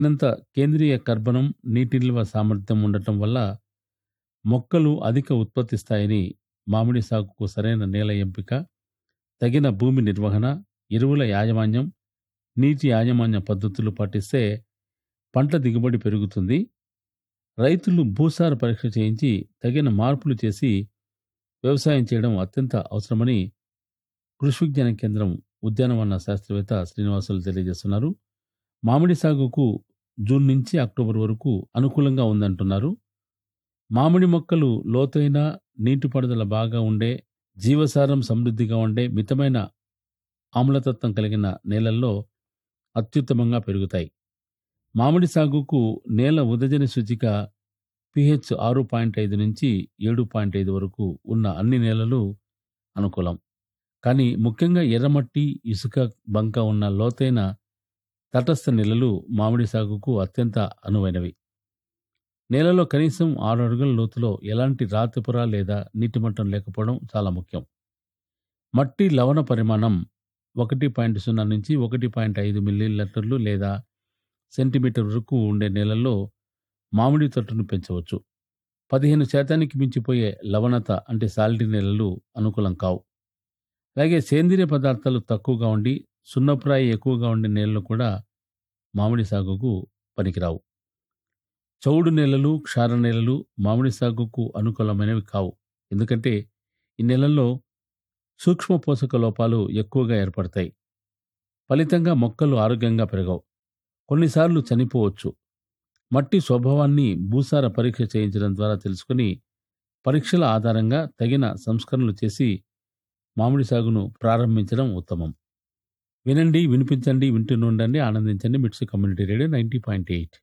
తగినంత కేంద్రీయ కర్బనం నీటి నిల్వ సామర్థ్యం ఉండటం వల్ల మొక్కలు అధిక ఉత్పత్తిస్తాయని మామిడి సాగుకు సరైన నేల ఎంపిక తగిన భూమి నిర్వహణ ఎరువుల యాజమాన్యం నీటి యాజమాన్య పద్ధతులు పాటిస్తే పంట దిగుబడి పెరుగుతుంది రైతులు భూసార పరీక్ష చేయించి తగిన మార్పులు చేసి వ్యవసాయం చేయడం అత్యంత అవసరమని కృషి విజ్ఞాన కేంద్రం ఉద్యానవన శాస్త్రవేత్త శ్రీనివాసులు తెలియజేస్తున్నారు మామిడి సాగుకు జూన్ నుంచి అక్టోబర్ వరకు అనుకూలంగా ఉందంటున్నారు మామిడి మొక్కలు లోతైన నీటిపారుదల బాగా ఉండే జీవసారం సమృద్ధిగా ఉండే మితమైన ఆమ్లతత్వం కలిగిన నేలల్లో అత్యుత్తమంగా పెరుగుతాయి మామిడి సాగుకు నేల ఉదజని సూచిక పిహెచ్ ఆరు పాయింట్ ఐదు నుంచి ఏడు పాయింట్ ఐదు వరకు ఉన్న అన్ని నేలలు అనుకూలం కానీ ముఖ్యంగా ఎర్రమట్టి ఇసుక బంక ఉన్న లోతైన తటస్థ నేలలు మామిడి సాగుకు అత్యంత అనువైనవి నేలలో కనీసం ఆరు అడుగుల లోతులో ఎలాంటి రాతిపొర లేదా నీటిమట్టం లేకపోవడం చాలా ముఖ్యం మట్టి లవణ పరిమాణం ఒకటి పాయింట్ సున్నా నుంచి ఒకటి పాయింట్ ఐదు మిల్లీలీటర్లు లేదా సెంటీమీటర్ వరకు ఉండే నేలల్లో మామిడి తొట్టును పెంచవచ్చు పదిహేను శాతానికి మించిపోయే లవణత అంటే సాల్టీ నేలలు అనుకూలం కావు అలాగే సేంద్రియ పదార్థాలు తక్కువగా ఉండి సున్నప్రాయి ఎక్కువగా ఉండే నేలలు కూడా మామిడి సాగుకు పనికిరావు చౌడు నేలలు క్షార నేలలు మామిడి సాగుకు అనుకూలమైనవి కావు ఎందుకంటే ఈ నేలల్లో సూక్ష్మ పోషక లోపాలు ఎక్కువగా ఏర్పడతాయి ఫలితంగా మొక్కలు ఆరోగ్యంగా పెరగవు కొన్నిసార్లు చనిపోవచ్చు మట్టి స్వభావాన్ని భూసార పరీక్ష చేయించడం ద్వారా తెలుసుకుని పరీక్షల ఆధారంగా తగిన సంస్కరణలు చేసి మామిడి సాగును ప్రారంభించడం ఉత్తమం వినండి వినిపించండి వింటూనే ఉండండి ఆనందించండి MITS community radio ninety point eight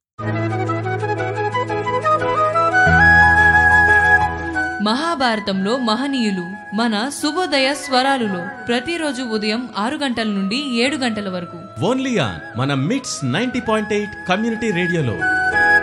మహాభారతంలో మహనీయులు మన శుభోదయ స్వరాలులో ప్రతిరోజు ఉదయం ఆరు గంటల నుండి ఏడు గంటల వరకు ఓన్లీ ఆన్ మన మిట్స్ నైన్టీ పాయింట్ ఎయిట్ కమ్యూనిటీ రేడియోలో